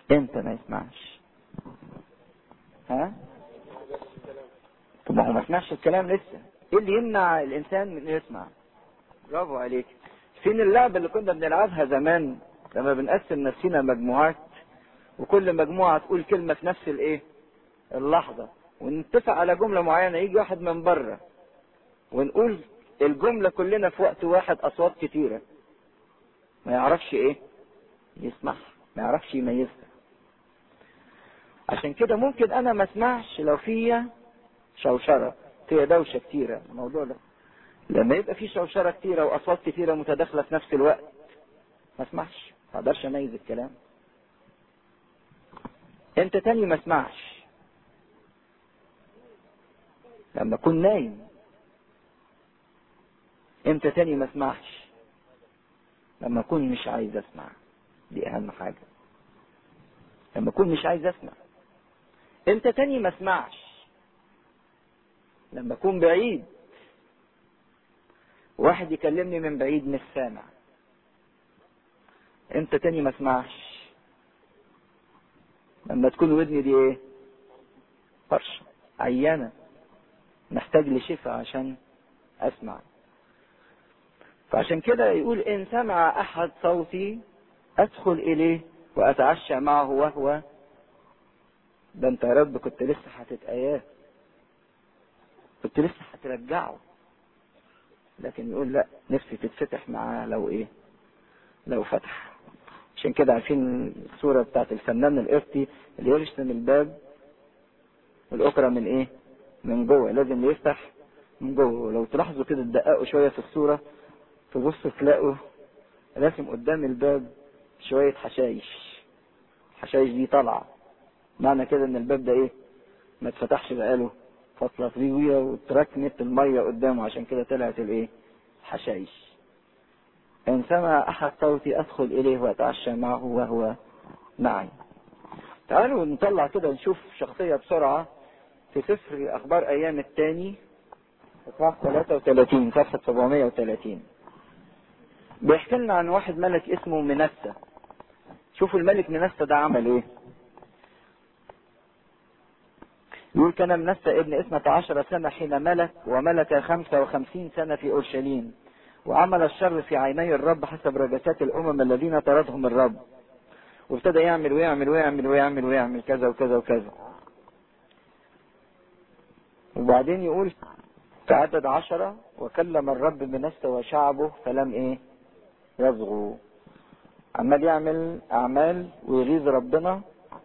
امتى ما يسمعش ها طب ما هو ما سمعش الكلام لسه ايه اللي يمنع الانسان من انه يسمع برافو عليك فين اللعبه اللي كنا بنلعبها زمان لما بنقسم نفسنا مجموعات وكل مجموعه تقول كلمه في نفس الايه اللحظه ونتفق على جمله معينه يجي واحد من بره ونقول الجمله كلنا في وقت واحد اصوات كتيره ما يعرفش ايه يسمعها ما يعرفش يميزها عشان كده ممكن انا ما اسمعش لو فيا شوشره فيا دوشه كتيره الموضوع ده لما يبقى في شوشره كتيره واصوات كتيره متداخله في نفس الوقت ما اسمعش ما اقدرش اميز الكلام انت تاني ما اسمعش لما اكون نايم امتى تاني ما اسمعش لما اكون مش عايز اسمع دي اهم حاجه لما اكون مش عايز اسمع امتى تاني ما اسمعش لما اكون بعيد واحد يكلمني من بعيد مش سامع امتى تاني ما اسمعش لما تكون ودني دي ايه فرشه عيانه محتاج لشفاء عشان اسمع فعشان كده يقول ان سمع احد صوتي ادخل اليه واتعشى معه وهو ده انت يا رب كنت لسه حاطط ايات كنت لسه هترجعه لكن يقول لا نفسي تتفتح معاه لو ايه لو فتح عشان كده عارفين الصورة بتاعت الفنان القبطي اللي يرسم الباب الأخرى من ايه من جوه لازم يفتح من جوه لو تلاحظوا كده تدققوا شوية في الصورة تبصوا تلاقوا راسم قدام الباب شوية حشايش الحشايش دي طالعة معنى كده ان الباب ده ايه ما اتفتحش بقاله فترة طويلة وتركنت المية قدامه عشان كده طلعت الايه حشايش ان سمع احد صوتي ادخل اليه واتعشى معه وهو معي تعالوا نطلع كده نشوف شخصية بسرعة في سفر اخبار ايام التاني اصحاح 33 صفحة 730 بيحكي لنا عن واحد ملك اسمه منسى شوفوا الملك منسى ده عمل ايه يقول كان منسى ابن اثنة عشر سنة حين ملك وملك خمسة وخمسين سنة في أورشليم وعمل الشر في عيني الرب حسب رجسات الأمم الذين طردهم الرب وابتدى يعمل ويعمل ويعمل ويعمل ويعمل كذا وكذا وكذا وبعدين يقول في عدد عشرة وكلم الرب منسى وشعبه فلم ايه يصغوا عمال يعمل اعمال ويغيظ ربنا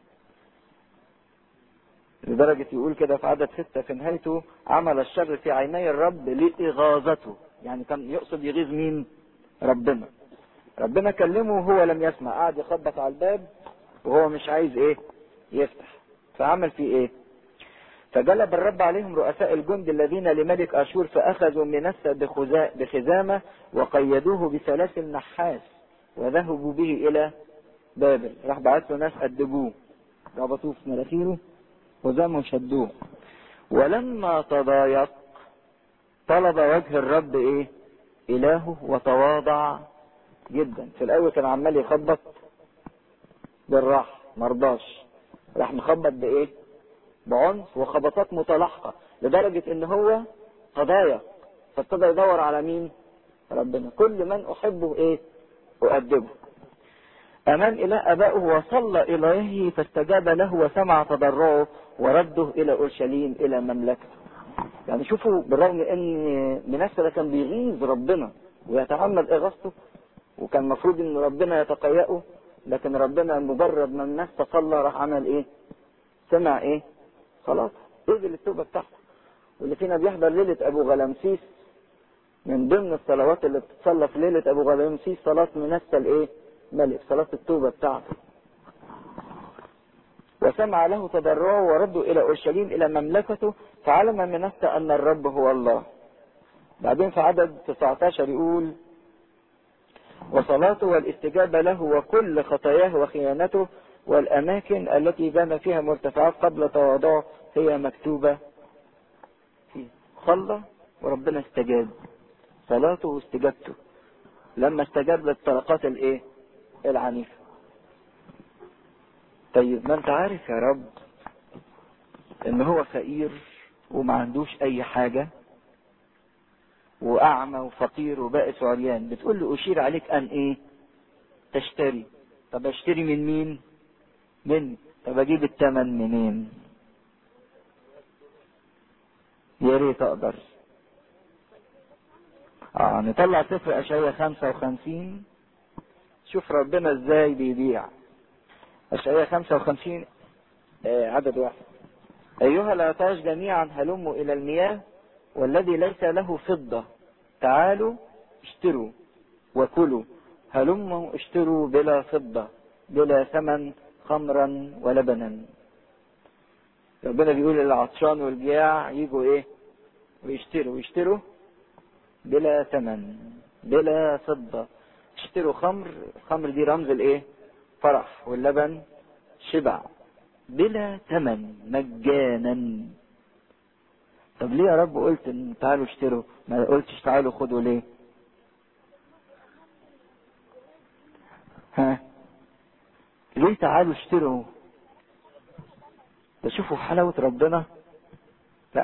لدرجة يقول كده في عدد ستة في نهايته عمل الشر في عيني الرب لإغاظته يعني كان يقصد يغيظ مين ربنا ربنا كلمه وهو لم يسمع قعد يخبط على الباب وهو مش عايز ايه يفتح فعمل فيه ايه فجلب الرب عليهم رؤساء الجند الذين لملك اشور فاخذوا منسى بخزامه وقيدوه بسلاسل نحاس وذهبوا به الى بابل راح بعت له ناس ادبوه ربطوه في مناخيره وزموا شدوه ولما تضايق طلب وجه الرب ايه الهه وتواضع جدا في الاول كان عمال يخبط بالراحه مرضاش راح مخبط بايه بعنف وخبطات متلاحقه لدرجه ان هو تضايق فابتدى يدور على مين ربنا كل من احبه ايه اؤدبه امام اله ابائه وصلى اليه فاستجاب له وسمع تضرعه ورده الى اورشليم الى مملكته يعني شوفوا بالرغم ان منسى ده كان بيغيظ ربنا ويتعمد اغاظته وكان المفروض ان ربنا يتقيأه لكن ربنا مجرد ما الناس تصلى راح عمل ايه سمع ايه خلاص قبل التوبه بتاعته واللي فينا بيحضر ليله ابو غلامسيس من ضمن الصلوات اللي بتتصلى في ليله ابو غلامسيس صلاه منسى الايه ملك صلاه التوبه بتاعته وسمع له تضرعه وردوا الى اورشليم الى مملكته فعلم منسى ان الرب هو الله بعدين في عدد 19 يقول وصلاته والاستجابة له وكل خطاياه وخيانته والأماكن التي بنى فيها مرتفعات قبل تواضعه هي مكتوبة فيه صلى وربنا استجاب صلاته واستجابته لما استجاب للطلقات الايه العنيفة طيب ما انت عارف يا رب ان هو فقير وما عندوش اي حاجة واعمى وفقير وبائس وعريان بتقول له اشير عليك ان ايه تشتري طب اشتري من مين من طب اجيب التمن منين يا ريت اقدر اه نطلع سفر اشعياء 55 شوف ربنا ازاي بيبيع اشعياء 55 آه عدد واحد ايها العطاش جميعا هلموا الى المياه والذي ليس له فضة تعالوا اشتروا وكلوا هلموا اشتروا بلا فضة بلا ثمن خمرا ولبنا ربنا بيقول للعطشان والجياع يجوا ايه ويشتروا يشتروا بلا ثمن بلا فضة اشتروا خمر الخمر دي رمز الايه فرح واللبن شبع بلا ثمن مجانا طب ليه يا رب قلت ان تعالوا اشتروا ما قلتش تعالوا خدوا ليه ها ليه تعالوا اشتروا تشوفوا حلاوة ربنا لا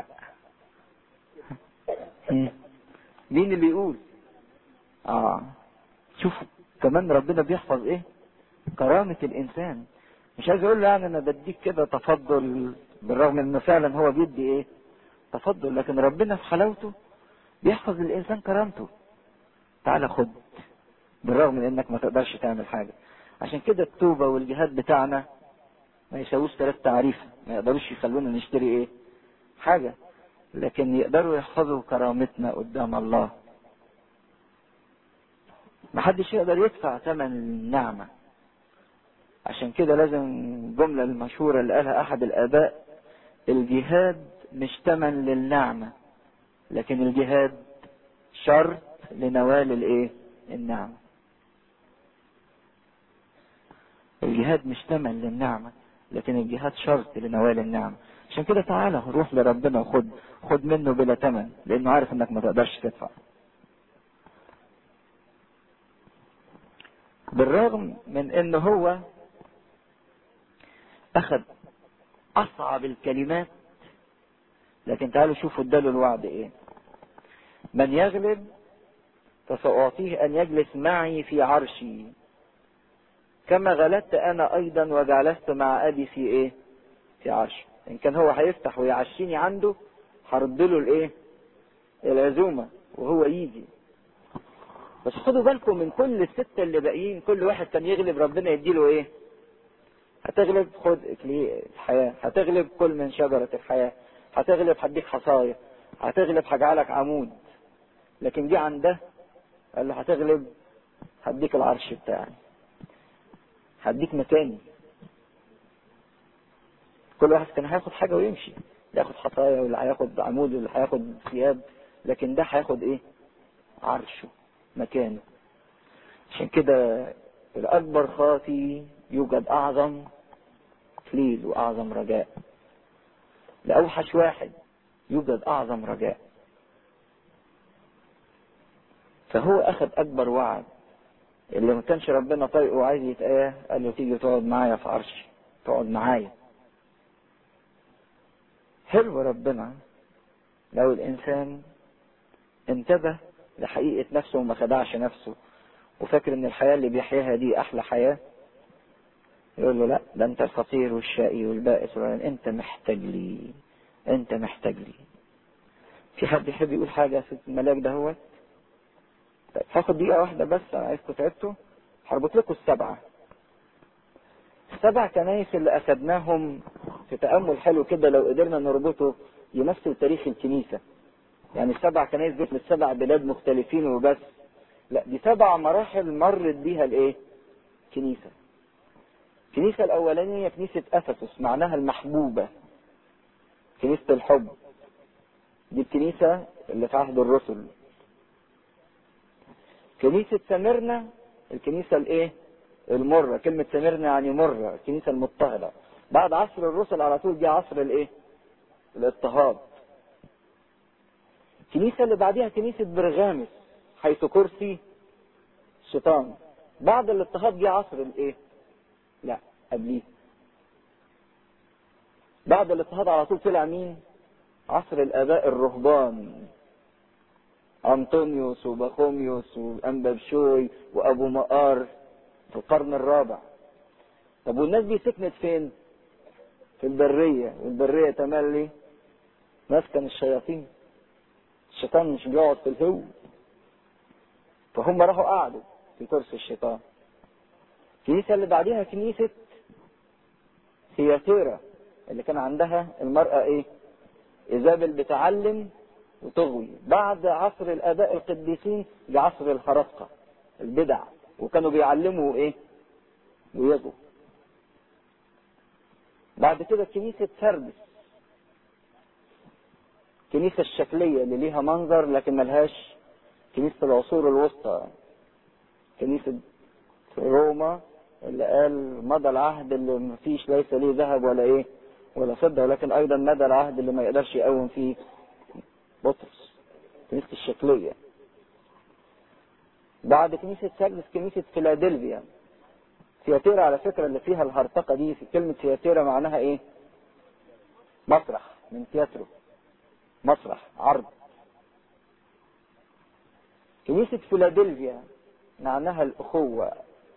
مين اللي يقول اه شوفوا كمان ربنا بيحفظ ايه كرامة الانسان مش عايز اقول له يعني انا بديك كده تفضل بالرغم انه فعلا هو بيدي ايه تفضل لكن ربنا في حلاوته بيحفظ الانسان كرامته تعالى خد بالرغم من انك ما تقدرش تعمل حاجة عشان كده التوبة والجهاد بتاعنا ما يساووش ثلاث تعريف ما يقدروش يخلونا نشتري ايه حاجة لكن يقدروا يحفظوا كرامتنا قدام الله محدش يقدر يدفع ثمن النعمة عشان كده لازم الجملة المشهورة اللي قالها أحد الآباء الجهاد مش ثمن للنعمة لكن الجهاد شرط لنوال الايه النعمة الجهاد مش ثمن للنعمة لكن الجهاد شرط لنوال النعمة عشان كده تعالى روح لربنا وخد خد منه بلا ثمن لانه عارف انك ما تقدرش تدفع بالرغم من ان هو اخذ اصعب الكلمات لكن تعالوا شوفوا اداله الوعد ايه من يغلب فسأعطيه أن يجلس معي في عرشي كما غلبت أنا أيضا وجلست مع أبي في إيه؟ في عرش إن كان هو هيفتح ويعشيني عنده هرد له الإيه؟ العزومة وهو يجي بس خدوا بالكم من كل الستة اللي باقيين كل واحد كان يغلب ربنا يديله إيه؟ هتغلب خد إكليل الحياة هتغلب كل من شجرة الحياة هتغلب هديك حصايا هتغلب هجعلك عمود لكن جه عن ده قال له هتغلب هديك العرش بتاعي هديك مكاني كل واحد كان هياخد حاجة ويمشي اللي هياخد حصايا واللي هياخد عمود واللي هياخد ثياب لكن ده هياخد ايه عرشه مكانه عشان كده الأكبر خاطي يوجد أعظم كليل وأعظم رجاء لأوحش واحد يوجد أعظم رجاء فهو أخذ أكبر وعد اللي ما كانش ربنا طايقه وعايز يتقاه قال له تيجي تقعد معايا في عرشي تقعد معايا حلو ربنا لو الإنسان انتبه لحقيقة نفسه وما خدعش نفسه وفاكر ان الحياة اللي بيحياها دي احلى حياة يقول له لا ده انت الفقير والشقي والبائس انت محتاج لي انت محتاج لي في حد يحب يقول حاجة في الملاك ده هو طيب هاخد دقيقة واحدة بس عايزكم تعبتوا هربط لكم السبعة السبع كنايس اللي أخدناهم في تأمل حلو كده لو قدرنا نربطه يمثل تاريخ الكنيسة يعني السبع كنايس دول من سبع بلاد مختلفين وبس لا دي سبع مراحل مرت بيها الايه كنيسة الكنيسة الأولانية كنيسة أفسس معناها المحبوبة كنيسة الحب دي الكنيسة اللي في عهد الرسل كنيسة سمرنا الكنيسة الايه المرة كلمة سمرنا يعني مرة الكنيسة المضطهدة بعد عصر الرسل على طول جه عصر الايه الاضطهاد الكنيسة اللي بعديها كنيسة برغامس حيث كرسي الشيطان بعد الاضطهاد جه عصر الايه لا قبليه بعد الاضطهاد على طول طلع مين عصر الاباء الرهبان انطونيوس وباخوميوس وانبابشوي وابو مقار في القرن الرابع طب والناس دي سكنت فين في البرية والبرية تملي مسكن الشياطين الشيطان مش بيقعد في الهو فهم راحوا قعدوا في كرسي الشيطان الكنيسة اللي بعديها كنيسة ثياتيرا اللي كان عندها المرأة ايه ايزابل بتعلم وتغوي بعد عصر الاباء القديسين لعصر الهرطقة البدع وكانوا بيعلموا ايه ويغوا بعد كده كنيسة سردس الكنيسة الشكلية اللي ليها منظر لكن ملهاش كنيسة العصور الوسطى كنيسة روما اللي قال مضى العهد اللي مفيش ليس ليه ذهب ولا ايه ولا فضة ولكن ايضا مدى العهد اللي ما يقدرش يقوم فيه بطرس كنيسة الشكلية بعد كنيسة سردس كنيسة فيلادلفيا سياتيرا على فكرة اللي فيها الهرطقة دي في كلمة سياتيرا معناها ايه مسرح من تياترو مسرح عرض كنيسة فيلادلفيا معناها الأخوة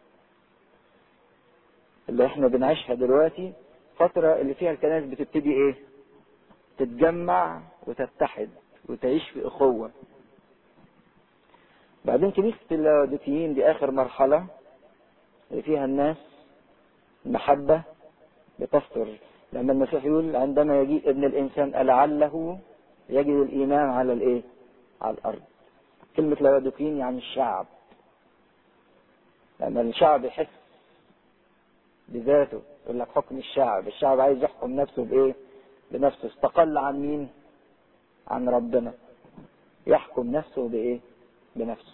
اللي احنا بنعيشها دلوقتي فترة اللي فيها الكنائس بتبتدي ايه تتجمع وتتحد وتعيش في أخوة بعدين كنيسة اللاوديكيين دي آخر مرحلة اللي فيها الناس المحبة بتستر لما المسيح يقول عندما يجيء ابن الإنسان لعله يجد الإيمان على الإيه؟ على الأرض كلمة لاوديكيين يعني الشعب لما الشعب يحس بذاته يقول لك حكم الشعب الشعب عايز يحكم نفسه بإيه؟ بنفسه استقل عن مين؟ عن ربنا يحكم نفسه بإيه؟ بنفسه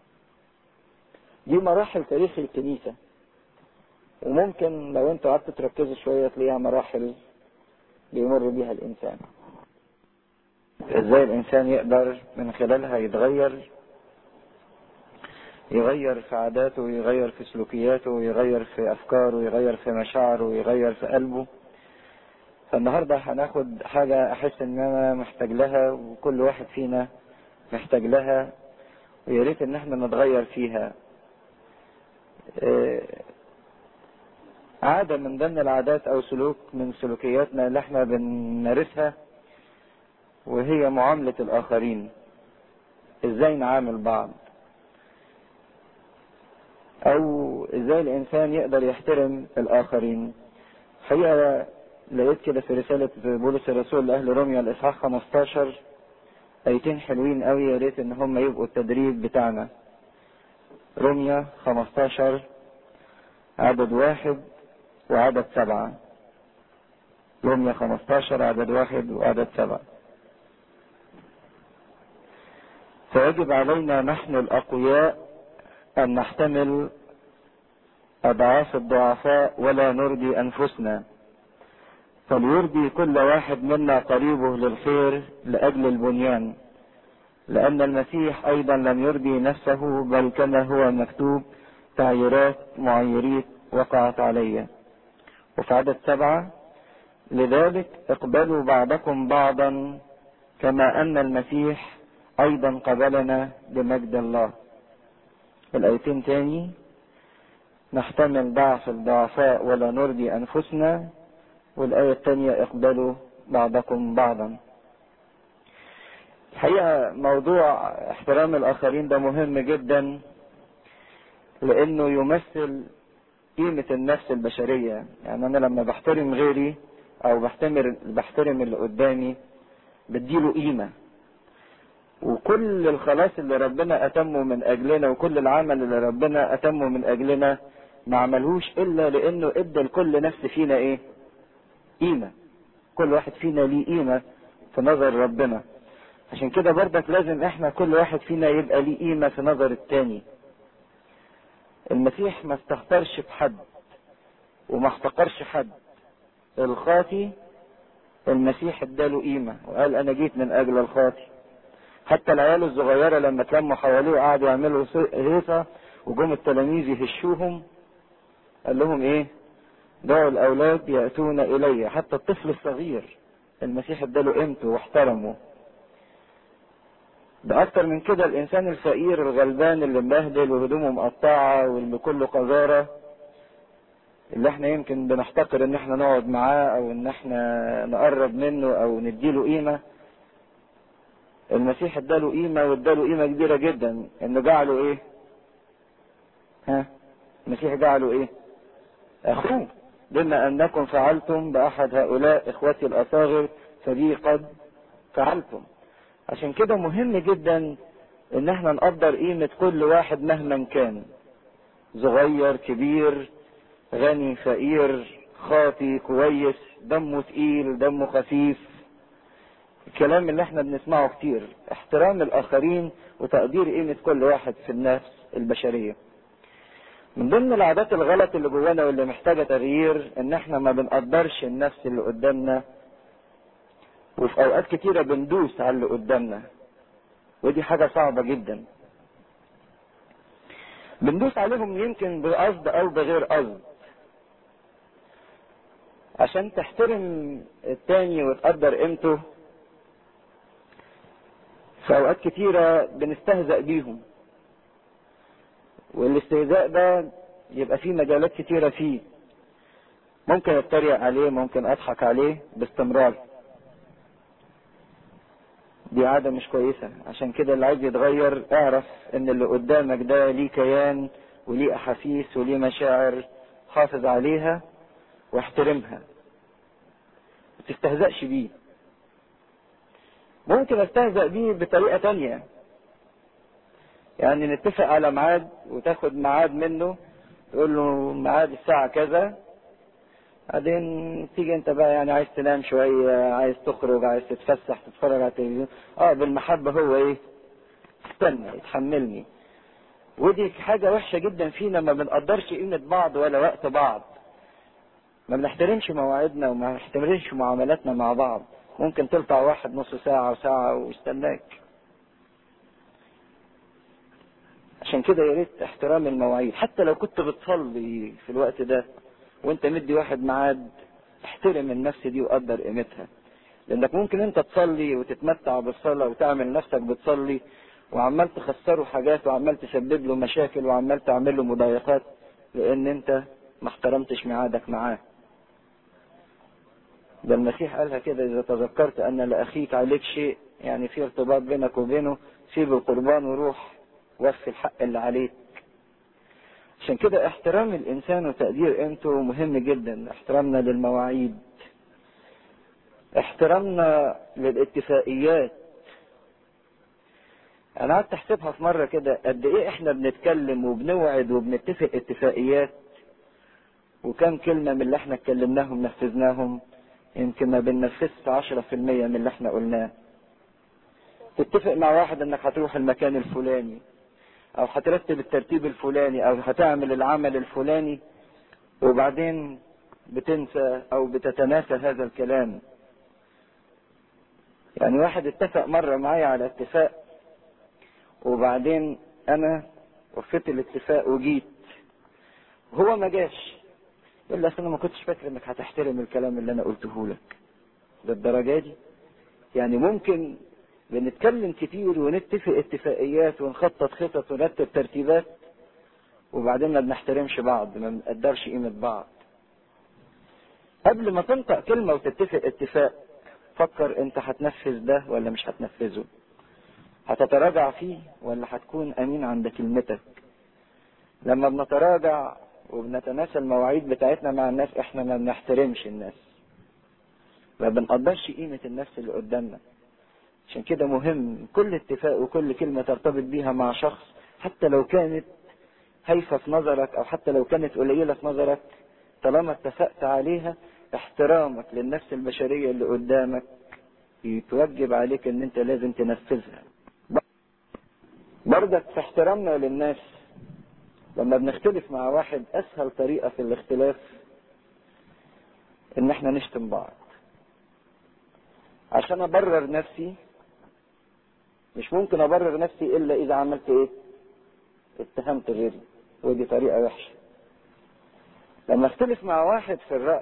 دي مراحل تاريخ الكنيسة وممكن لو انتوا قعدتوا تركزوا شوية تلاقيها مراحل بيمر بيها الإنسان ازاي الإنسان يقدر من خلالها يتغير يغير في عاداته يغير في سلوكياته يغير في أفكاره يغير في مشاعره يغير في قلبه فالنهاردة هناخد حاجة أحس إن أنا محتاج لها وكل واحد فينا محتاج لها ويا ريت إن احنا نتغير فيها عادة من ضمن العادات أو سلوك من سلوكياتنا اللي احنا بنمارسها وهي معاملة الآخرين ازاي نعامل بعض أو ازاي الإنسان يقدر يحترم الآخرين حقيقة لقيت كده في رسالة بولس الرسول لأهل روميا الإصحاح 15 آيتين حلوين قوي يا ريت إن هم يبقوا التدريب بتاعنا روميا 15 عدد واحد وعدد سبعة روميا 15 عدد واحد وعدد سبعة فيجب علينا نحن الأقوياء أن نحتمل أضعاف الضعفاء ولا نرضي أنفسنا فليرضي كل واحد منا قريبه للخير لأجل البنيان لأن المسيح أيضا لم يرضي نفسه بل كما هو مكتوب تعييرات معيريت وقعت علي وفي عدد سبعة لذلك اقبلوا بعضكم بعضا كما أن المسيح أيضا قبلنا بمجد الله الآيتين تاني نحتمل ضعف الضعفاء ولا نرضي أنفسنا والآية الثانية اقبلوا بعضكم بعضا الحقيقة موضوع احترام الآخرين ده مهم جدا لأنه يمثل قيمة النفس البشرية يعني أنا لما بحترم غيري أو بحترم بحترم اللي قدامي بديله قيمة وكل الخلاص اللي ربنا أتمه من أجلنا وكل العمل اللي ربنا أتمه من أجلنا ما عملهوش إلا لأنه إدى لكل نفس فينا إيه؟ قيمة كل واحد فينا ليه قيمة في نظر ربنا عشان كده برضك لازم احنا كل واحد فينا يبقى ليه قيمة في نظر التاني المسيح ما استهترش بحد وما احتقرش حد الخاطي المسيح اداله قيمة وقال انا جيت من اجل الخاطي حتى العيال الصغيرة لما تلموا حواليه وقعدوا يعملوا هيصة وجم التلاميذ يهشوهم قال لهم ايه دعوا الاولاد ياتون الي حتى الطفل الصغير المسيح اداله قيمته واحترمه ده اكتر من كده الانسان الفقير الغلبان اللي مبهدل وهدومه مقطعه واللي كله قذاره اللي احنا يمكن بنحتقر ان احنا نقعد معاه او ان احنا نقرب منه او نديله قيمه المسيح اداله قيمه واداله قيمه كبيره جدا انه جعله ايه ها المسيح جعله ايه اخوه بما انكم فعلتم باحد هؤلاء اخوتي الاصاغر فبي قد فعلتم عشان كده مهم جدا ان احنا نقدر قيمة كل واحد مهما كان صغير كبير غني فقير خاطي كويس دمه تقيل دمه خفيف الكلام اللي احنا بنسمعه كتير احترام الاخرين وتقدير قيمة كل واحد في النفس البشرية من ضمن العادات الغلط اللي جوانا واللي محتاجة تغيير ان احنا ما بنقدرش النفس اللي قدامنا وفي اوقات كتيرة بندوس على اللي قدامنا ودي حاجة صعبة جدا بندوس عليهم يمكن بقصد او بغير قصد عشان تحترم التاني وتقدر قيمته في اوقات كتيرة بنستهزأ بيهم والاستهزاء ده يبقى فيه مجالات كتيرة فيه ممكن اتريق عليه ممكن اضحك عليه باستمرار دي عادة مش كويسة عشان كده اللي عايز يتغير اعرف ان اللي قدامك ده ليه كيان وليه احاسيس وليه مشاعر حافظ عليها واحترمها ما تستهزأش بيه ممكن استهزأ بيه بطريقة تانية يعني نتفق على ميعاد وتاخد ميعاد منه تقول له ميعاد الساعة كذا بعدين تيجي انت بقى يعني عايز تنام شوية عايز تخرج عايز تتفسح تتفرج على التلفزيون اه بالمحبة هو ايه استنى يتحملني ودي حاجة وحشة جدا فينا ما بنقدرش قيمة بعض ولا وقت بعض ما بنحترمش مواعيدنا وما بنحترمش معاملاتنا مع بعض ممكن تلطع واحد نص ساعة وساعة ويستناك عشان كده يا ريت احترام المواعيد حتى لو كنت بتصلي في الوقت ده وانت مدي واحد ميعاد احترم النفس دي وقدر قيمتها لانك ممكن انت تصلي وتتمتع بالصلاة وتعمل نفسك بتصلي وعمال تخسره حاجات وعمال تسبب له مشاكل وعمال تعمل له مضايقات لان انت ما احترمتش ميعادك معاه ده المسيح قالها كده اذا تذكرت ان لاخيك عليك شيء يعني في ارتباط بينك وبينه سيب القربان وروح وفي الحق اللي عليك عشان كده احترام الانسان وتقدير قيمته مهم جدا احترامنا للمواعيد احترامنا للاتفاقيات انا قعدت احسبها في مره كده قد ايه احنا بنتكلم وبنوعد وبنتفق اتفاقيات وكم كلمه من اللي احنا اتكلمناهم نفذناهم يمكن ما بننفذش عشرة في المية من اللي احنا قلناه تتفق مع واحد انك هتروح المكان الفلاني او هترتب الترتيب الفلاني او هتعمل العمل الفلاني وبعدين بتنسى او بتتناسى هذا الكلام يعني واحد اتفق مرة معايا على اتفاق وبعدين انا وفيت الاتفاق وجيت هو ما جاش يقول لي اصل انا ما كنتش فاكر انك هتحترم الكلام اللي انا قلته لك للدرجه دي يعني ممكن بنتكلم كتير ونتفق اتفاقيات ونخطط خطط ونرتب ترتيبات وبعدين ما بنحترمش بعض ما بنقدرش قيمة بعض قبل ما تنطق كلمة وتتفق اتفاق فكر انت هتنفذ ده ولا مش هتنفذه هتتراجع فيه ولا هتكون امين عند كلمتك لما بنتراجع وبنتناسى المواعيد بتاعتنا مع الناس احنا ما بنحترمش الناس ما بنقدرش قيمة الناس اللي قدامنا عشان كده مهم كل اتفاق وكل كلمة ترتبط بيها مع شخص حتى لو كانت هايفة في نظرك او حتى لو كانت قليلة في نظرك طالما اتفقت عليها احترامك للنفس البشرية اللي قدامك يتوجب عليك ان انت لازم تنفذها برضك في احترامنا للناس لما بنختلف مع واحد اسهل طريقة في الاختلاف ان احنا نشتم بعض عشان ابرر نفسي مش ممكن ابرر نفسي الا اذا عملت ايه اتهمت غيري ودي طريقة وحشة لما اختلف مع واحد في الرأي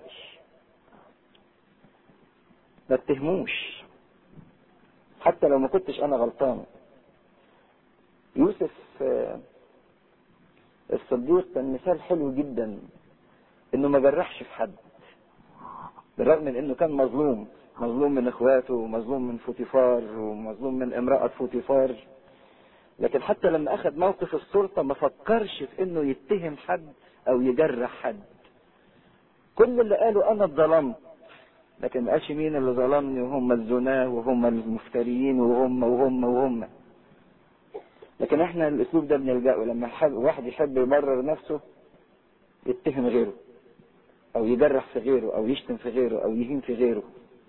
ما اتهموش حتى لو ما كنتش انا غلطان يوسف الصديق كان مثال حلو جدا انه ما جرحش في حد بالرغم من انه كان مظلوم مظلوم من اخواته ومظلوم من فوتيفار ومظلوم من امرأة فوتيفار لكن حتى لما اخذ موقف السلطة ما فكرش في انه يتهم حد او يجرح حد كل اللي قاله انا اتظلمت لكن ما قالش مين اللي ظلمني وهم الزناه وهم المفتريين وهم وهم وهم لكن احنا الاسلوب ده بنلجأه لما حب واحد يحب يبرر نفسه يتهم غيره او يجرح في غيره او يشتم في غيره او يهين في غيره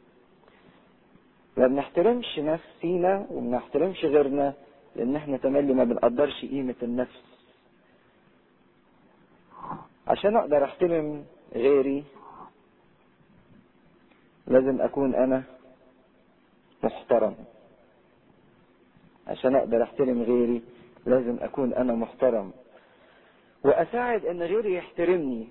ما بنحترمش نفسينا وما بنحترمش غيرنا لان احنا تملي ما بنقدرش قيمة النفس عشان اقدر احترم غيري لازم اكون انا محترم عشان اقدر احترم غيري لازم اكون انا محترم واساعد ان غيري يحترمني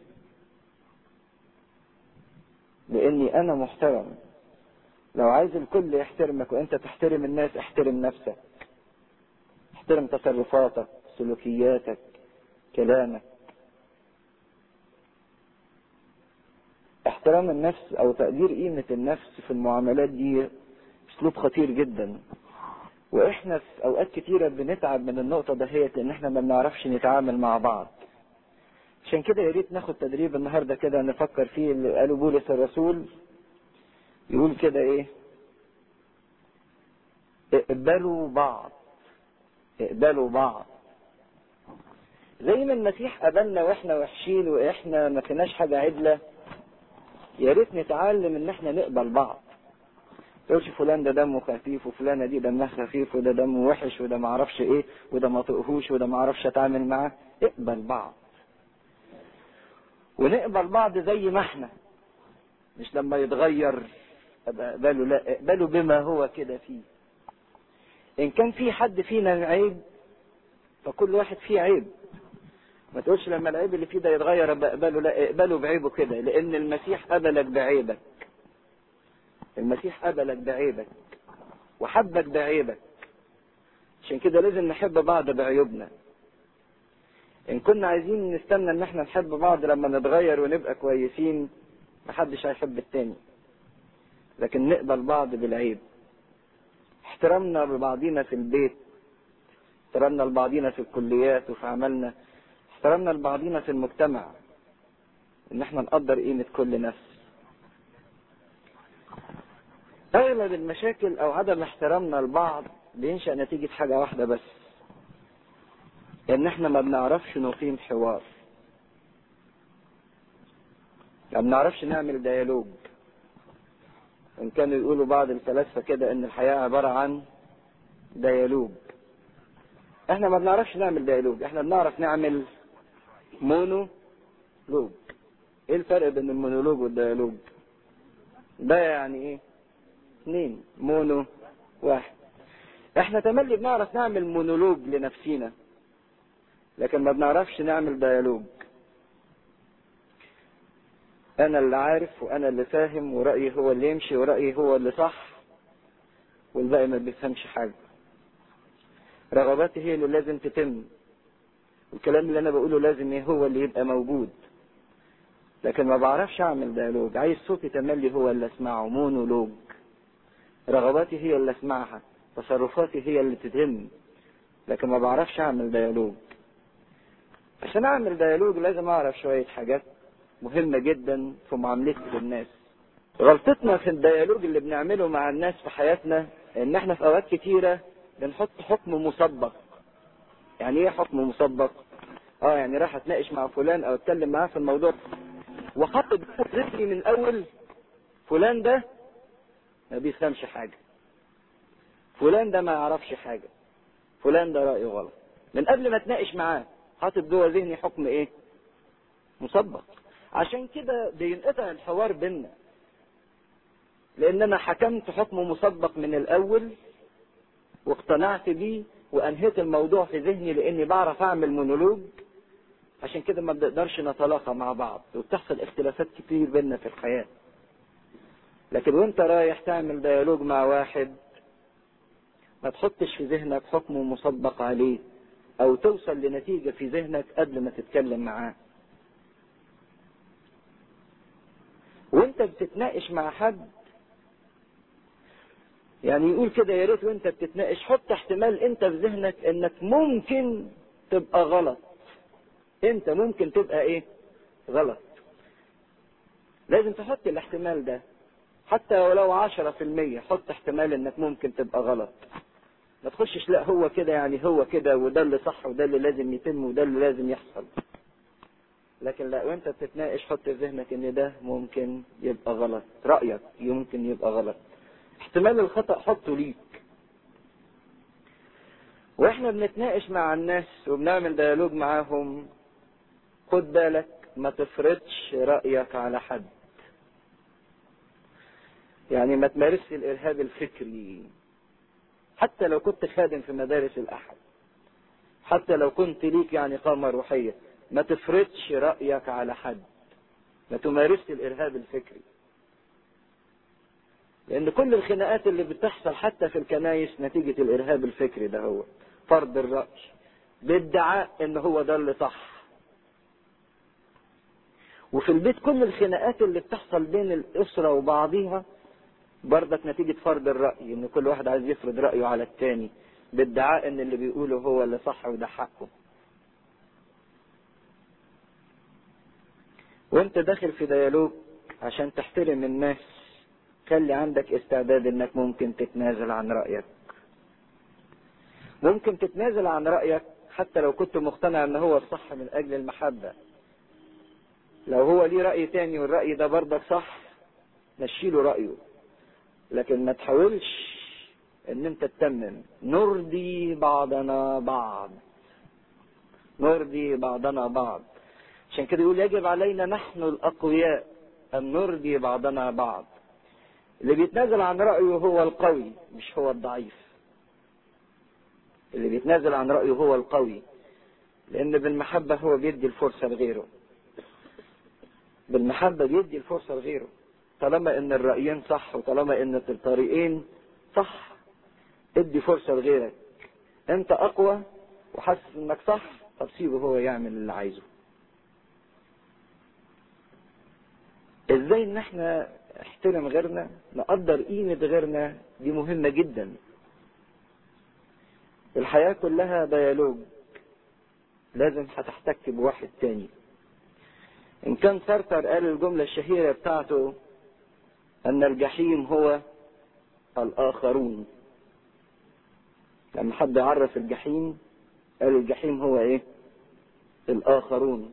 لاني انا محترم لو عايز الكل يحترمك وانت تحترم الناس احترم نفسك احترم تصرفاتك سلوكياتك كلامك احترام النفس او تقدير قيمة النفس في المعاملات دي اسلوب خطير جدا واحنا في اوقات كتيرة بنتعب من النقطة دهيت لان احنا ما بنعرفش نتعامل مع بعض عشان كده يا ريت ناخد تدريب النهارده كده نفكر فيه اللي قاله بولس الرسول يقول كده ايه اقبلوا بعض اقبلوا بعض زي ما المسيح قبلنا واحنا وحشين واحنا ما فيناش حاجه عدله يا ريت نتعلم ان احنا نقبل بعض تقولش فلان ده دمه خفيف وفلانه دي دمها خفيف وده دمه وحش وده ما اعرفش ايه وده ما طقهوش وده ما اعرفش اتعامل معاه اقبل بعض ونقبل بعض زي ما احنا مش لما يتغير ابقى اقبله لا اقبله بما هو كده فيه ان كان في حد فينا عيب فكل واحد فيه عيب ما تقولش لما العيب اللي فيه ده يتغير ابقى اقبله لا اقبله بعيبه كده لان المسيح قبلك بعيبك المسيح قبلك بعيبك وحبك بعيبك عشان كده لازم نحب بعض بعيوبنا ان كنا عايزين نستنى ان احنا نحب بعض لما نتغير ونبقى كويسين محدش هيحب التاني لكن نقبل بعض بالعيب احترامنا لبعضينا في البيت احترامنا لبعضينا في الكليات وفي عملنا احترامنا لبعضينا في المجتمع ان احنا نقدر قيمة كل نفس اغلب المشاكل او عدم احترامنا لبعض بينشأ نتيجة حاجة واحدة بس ان احنا ما بنعرفش نقيم حوار ما بنعرفش نعمل ديالوج ان كانوا يقولوا بعض الفلاسفه كده ان الحياه عباره عن ديالوج احنا ما بنعرفش نعمل ديالوج احنا بنعرف نعمل مونو لوج ايه الفرق بين المونولوج والديالوج ده يعني ايه اثنين مونو واحد احنا تملي بنعرف نعمل مونولوج لنفسينا لكن ما بنعرفش نعمل ديالوج انا اللي عارف وانا اللي فاهم ورأيي هو اللي يمشي ورأيي هو اللي صح والباقي ما بيفهمش حاجة رغباتي هي اللي لازم تتم الكلام اللي انا بقوله لازم ايه هو اللي يبقى موجود لكن ما بعرفش اعمل ديالوج عايز صوتي تملي هو اللي اسمعه مونولوج رغباتي هي اللي اسمعها تصرفاتي هي اللي تتم لكن ما بعرفش اعمل ديالوج عشان اعمل ديالوج لازم اعرف شوية حاجات مهمة جدا في معاملتي للناس غلطتنا في الديالوج اللي بنعمله مع الناس في حياتنا ان احنا في اوقات كتيرة بنحط حكم مسبق يعني ايه حكم مسبق اه يعني راح اتناقش مع فلان او اتكلم معاه في الموضوع وحط ذكري من الاول فلان ده ما بيفهمش حاجة فلان ده ما يعرفش حاجة فلان ده رأيه غلط من قبل ما اتناقش معاه حاطط جوه ذهني حكم ايه مسبق عشان كده بينقطع الحوار بينا لان انا حكمت حكم مسبق من الاول واقتنعت بيه وانهيت الموضوع في ذهني لاني بعرف اعمل مونولوج عشان كده ما بنقدرش نتلاقى مع بعض وبتحصل اختلافات كتير بيننا في الحياة لكن وانت رايح تعمل ديالوج مع واحد ما تحطش في ذهنك حكم مسبق عليه او توصل لنتيجة في ذهنك قبل ما تتكلم معاه وانت بتتناقش مع حد يعني يقول كده يا ريت وانت بتتناقش حط احتمال انت في ذهنك انك ممكن تبقى غلط انت ممكن تبقى ايه غلط لازم تحط الاحتمال ده حتى ولو عشرة في المية حط احتمال انك ممكن تبقى غلط ما تخشش لا هو كده يعني هو كده وده اللي صح وده اللي لازم يتم وده اللي لازم يحصل لكن لا وانت بتتناقش حط في ذهنك ان ده ممكن يبقى غلط رأيك يمكن يبقى غلط احتمال الخطأ حطه ليك واحنا بنتناقش مع الناس وبنعمل ديالوج معاهم خد بالك ما تفرضش رأيك على حد يعني ما تمارسش الارهاب الفكري حتى لو كنت خادم في مدارس الاحد حتى لو كنت ليك يعني قامة روحية ما تفرضش رأيك على حد ما تمارسش الارهاب الفكري لان كل الخناقات اللي بتحصل حتى في الكنايس نتيجة الارهاب الفكري ده هو فرض الرأي بادعاء ان هو ده اللي صح وفي البيت كل الخناقات اللي بتحصل بين الاسرة وبعضيها برضك نتيجة فرض الرأي ان كل واحد عايز يفرض رأيه على التاني بادعاء ان اللي بيقوله هو اللي صح وده حقه وانت داخل في ديالوج عشان تحترم الناس خلي عندك استعداد انك ممكن تتنازل عن رأيك ممكن تتنازل عن رأيك حتى لو كنت مقتنع ان هو الصح من اجل المحبة لو هو ليه رأي تاني والرأي ده برضك صح مشيله رأيه لكن ما تحاولش ان انت تتمم نرضي بعضنا بعض نرضي بعضنا بعض عشان كده يقول يجب علينا نحن الاقوياء ان نرضي بعضنا بعض اللي بيتنازل عن رأيه هو القوي مش هو الضعيف اللي بيتنازل عن رأيه هو القوي لأن بالمحبة هو بيدي الفرصة لغيره بالمحبة بيدي الفرصة لغيره طالما ان الرأيين صح وطالما ان الطريقين صح ادي فرصة لغيرك انت اقوى وحاسس انك صح طب سيبه هو يعمل اللي عايزه ازاي ان احنا احترم غيرنا نقدر قيمة غيرنا دي مهمة جدا الحياة كلها ديالوج لازم هتحتك بواحد تاني ان كان سارتر قال الجملة الشهيرة بتاعته ان الجحيم هو الاخرون لما حد عرف الجحيم قال الجحيم هو ايه الاخرون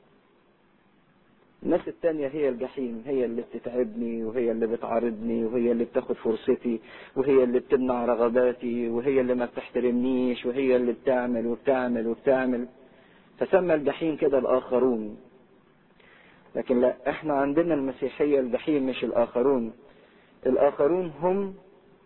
الناس التانية هي الجحيم هي اللي بتتعبني وهي اللي بتعارضني وهي اللي بتاخد فرصتي وهي اللي بتمنع رغباتي وهي اللي ما بتحترمنيش وهي اللي بتعمل وبتعمل وبتعمل فسمى الجحيم كده الآخرون لكن لا احنا عندنا المسيحية الجحيم مش الآخرون الآخرون هم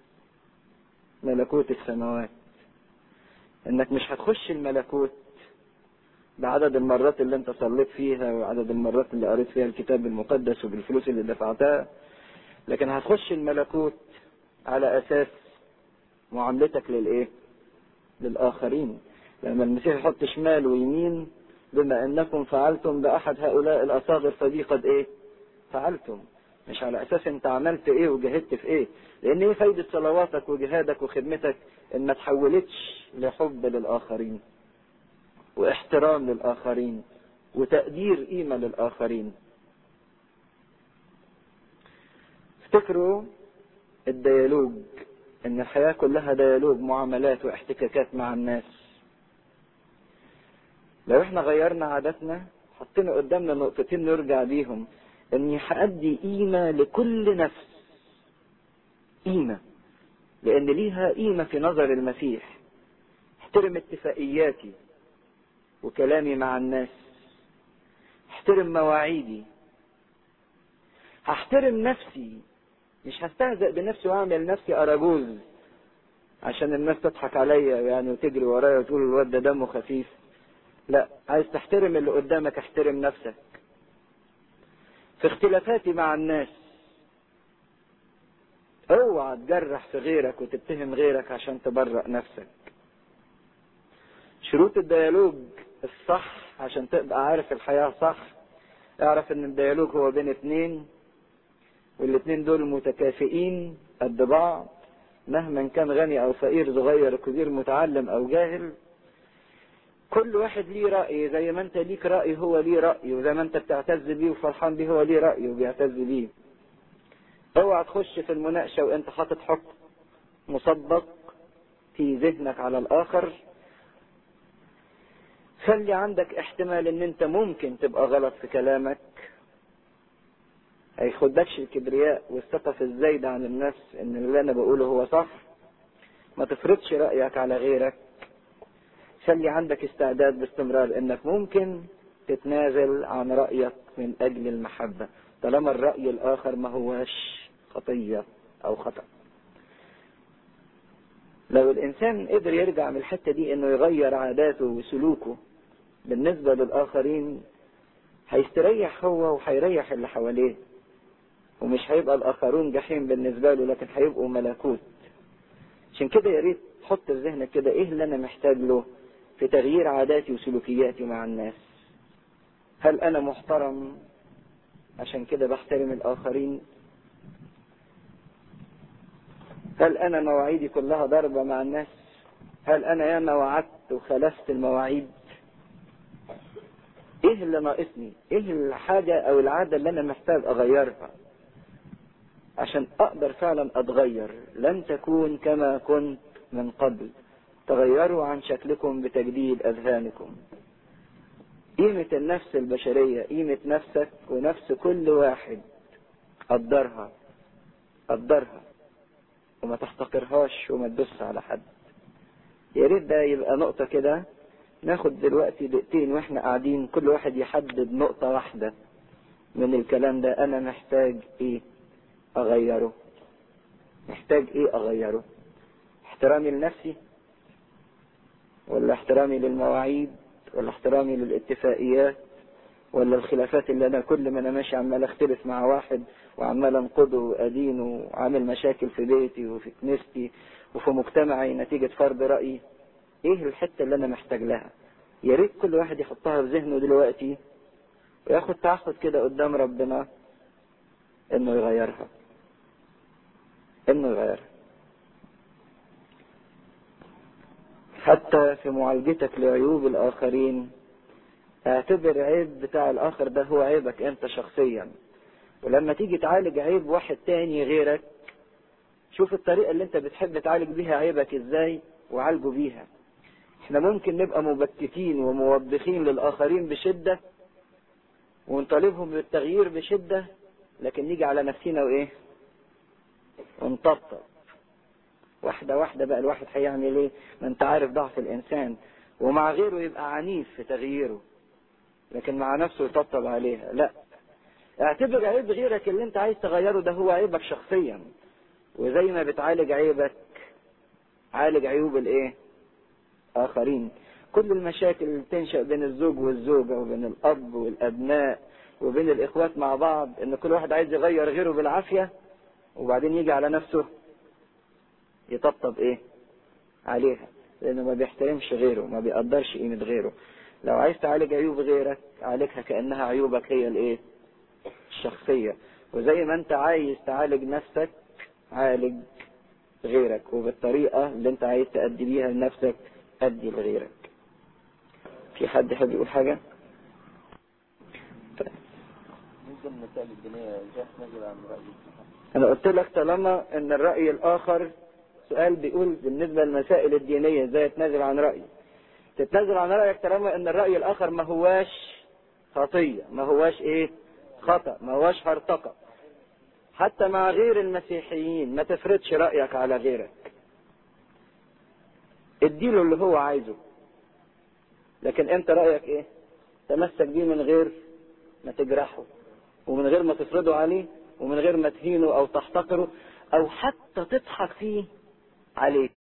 ملكوت السماوات انك مش هتخش الملكوت بعدد المرات اللي انت صليت فيها وعدد المرات اللي قريت فيها الكتاب المقدس وبالفلوس اللي دفعتها لكن هتخش الملكوت على اساس معاملتك للايه للاخرين لما المسيح يحط شمال ويمين بما انكم فعلتم باحد هؤلاء الاصاغر فدي قد ايه فعلتم مش على اساس انت عملت ايه وجاهدت في ايه لان ايه فايدة صلواتك وجهادك وخدمتك ان ما تحولتش لحب للاخرين واحترام للآخرين وتقدير قيمة للآخرين افتكروا الديالوج ان الحياة كلها ديالوج معاملات واحتكاكات مع الناس لو احنا غيرنا عاداتنا حطينا قدامنا نقطتين نرجع بيهم اني هأدي قيمة لكل نفس قيمة لان ليها قيمة في نظر المسيح احترم اتفاقياتي وكلامي مع الناس احترم مواعيدي هحترم نفسي مش هستهزأ بنفسي واعمل نفسي اراجوز عشان الناس تضحك عليا يعني وتجري ورايا وتقول الواد ده دمه خفيف لا عايز تحترم اللي قدامك احترم نفسك في اختلافاتي مع الناس اوعى تجرح في غيرك وتتهم غيرك عشان تبرأ نفسك شروط الديالوج الصح عشان تبقى عارف الحياة صح اعرف ان الديالوج هو بين اتنين والاتنين دول متكافئين قد بعض مهما كان غني او فقير صغير كبير متعلم او جاهل كل واحد ليه رأي زي ما انت ليك رأي هو ليه رأي وزي ما انت بتعتز بيه وفرحان بيه هو ليه رأي وبيعتز بيه اوعى تخش في المناقشة وانت حاطط حكم مسبق في ذهنك على الاخر خلي عندك احتمال ان انت ممكن تبقى غلط في كلامك هيخدكش الكبرياء والثقة في الزايدة عن النفس ان اللي انا بقوله هو صح ما تفرضش رأيك على غيرك خلي عندك استعداد باستمرار انك ممكن تتنازل عن رأيك من اجل المحبة طالما الرأي الاخر ما هوش خطية او خطأ لو الانسان قدر يرجع من الحتة دي انه يغير عاداته وسلوكه بالنسبة للاخرين هيستريح هو وهيريح اللي حواليه ومش هيبقى الاخرون جحيم بالنسبة له لكن هيبقوا ملكوت عشان كده يا ريت تحط في ذهنك كده ايه اللي انا محتاج له في تغيير عاداتي وسلوكياتي مع الناس هل انا محترم عشان كده بحترم الاخرين هل انا مواعيدي كلها ضربة مع الناس هل انا ياما وعدت وخلفت المواعيد ايه اللي ناقصني ايه الحاجة او العادة اللي انا محتاج اغيرها عشان اقدر فعلا اتغير لن تكون كما كنت من قبل تغيروا عن شكلكم بتجديد اذهانكم قيمة النفس البشرية قيمة نفسك ونفس كل واحد قدرها قدرها وما تحتقرهاش وما تدوس على حد يا ريت ده يبقى نقطة كده ناخد دلوقتي دقيقتين واحنا قاعدين كل واحد يحدد نقطة واحدة من الكلام ده انا محتاج ايه اغيره محتاج ايه اغيره احترامي لنفسي ولا احترامي للمواعيد ولا احترامي للاتفاقيات ولا الخلافات اللي انا كل ما انا ماشي عمال اختلف مع واحد وعمال انقده وادينه وعامل مشاكل في بيتي وفي كنيستي وفي مجتمعي نتيجة فرض رأيي ايه الحتة اللي انا محتاج لها يا ريت كل واحد يحطها في ذهنه دلوقتي وياخد تعهد كده قدام ربنا انه يغيرها انه يغيرها حتى في معالجتك لعيوب الاخرين اعتبر عيب بتاع الاخر ده هو عيبك انت شخصيا ولما تيجي تعالج عيب واحد تاني غيرك شوف الطريقة اللي انت بتحب تعالج بيها عيبك ازاي وعالجه بيها احنا ممكن نبقى مبكتين وموبخين للاخرين بشدة ونطالبهم بالتغيير بشدة لكن نيجي على نفسنا وايه ونطبطب واحدة واحدة بقى الواحد هيعمل ايه ما انت عارف ضعف الانسان ومع غيره يبقى عنيف في تغييره لكن مع نفسه يطبطب عليها لا اعتبر عيب غيرك اللي انت عايز تغيره ده هو عيبك شخصيا وزي ما بتعالج عيبك عالج عيوب الايه اخرين كل المشاكل اللي بتنشأ بين الزوج والزوجة وبين الاب والابناء وبين الاخوات مع بعض ان كل واحد عايز يغير غيره بالعافية وبعدين يجي على نفسه يطبطب ايه عليها لانه ما بيحترمش غيره ما بيقدرش قيمة غيره لو عايز تعالج عيوب غيرك عالجها كأنها عيوبك هي الايه الشخصية وزي ما انت عايز تعالج نفسك عالج غيرك وبالطريقة اللي انت عايز تأدي بيها لنفسك أدي لغيرك في حد يحب يقول حاجة؟ ممكن المسائل الدينية ازاي نجد عن رأي أنا قلت لك طالما إن الرأي الآخر سؤال بيقول بالنسبة للمسائل الدينية ازاي تنازل عن رأيي تتنازل عن رأيك طالما إن الرأي الآخر ما هواش خطية ما هواش إيه خطأ ما هواش هرطقة حتى مع غير المسيحيين ما تفرضش رأيك على غيرك اديله اللي هو عايزه لكن انت رأيك ايه تمسك بيه من غير ما تجرحه ومن غير ما تفرضه عليه ومن غير ما تهينه او تحتقره او حتى تضحك فيه عليه